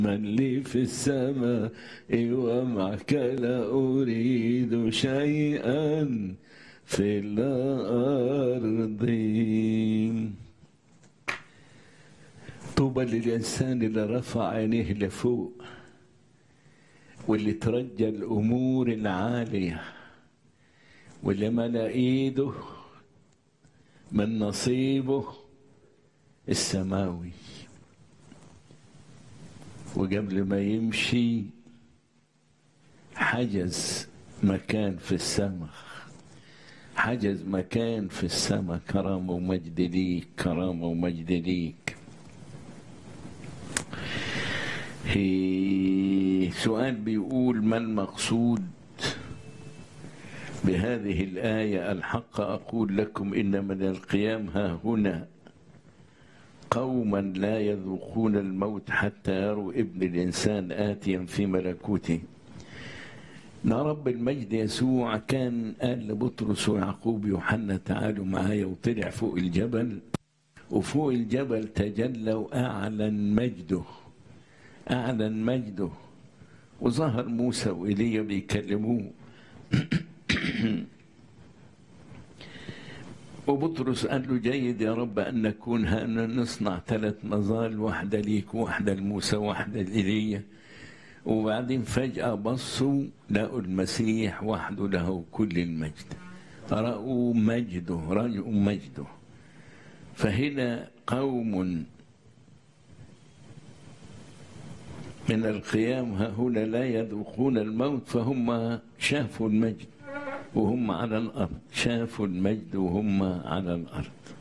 من لي في السماء ومعك لا أريد شيئا في الأرض طوبى للإنسان اللي رفع عينيه لفوق واللي ترجى الأمور العالية واللي ملا إيده من نصيبه السماوي وقبل ما يمشي حجز مكان في السماء حجز مكان في السماء كرامة ومجد ليك كرامة ومجد ليك هي سؤال بيقول ما المقصود بهذه الآية الحق أقول لكم إن من القيام ها هنا قوما لا يذوقون الموت حتى يروا ابن الإنسان آتيا في ملكوته ده رب المجد يسوع كان قال لبطرس ويعقوب يوحنا تعالوا معايا وطلع فوق الجبل وفوق الجبل تجلى وأعلن مجده أعلن مجده وظهر موسى وإيليا بيكلموه وبطرس قال له جيد يا رب أن نكون هنا نصنع ثلاث مظال واحدة ليك واحدة لموسى واحدة لإيليا وبعدين فجأة بصوا لقوا المسيح وحده له كل المجد رأوا مجده رأوا مجده فهنا قوم من القيام هنا لا يذوقون الموت فهم شافوا المجد وهم على الأرض شافوا المجد وهم على الأرض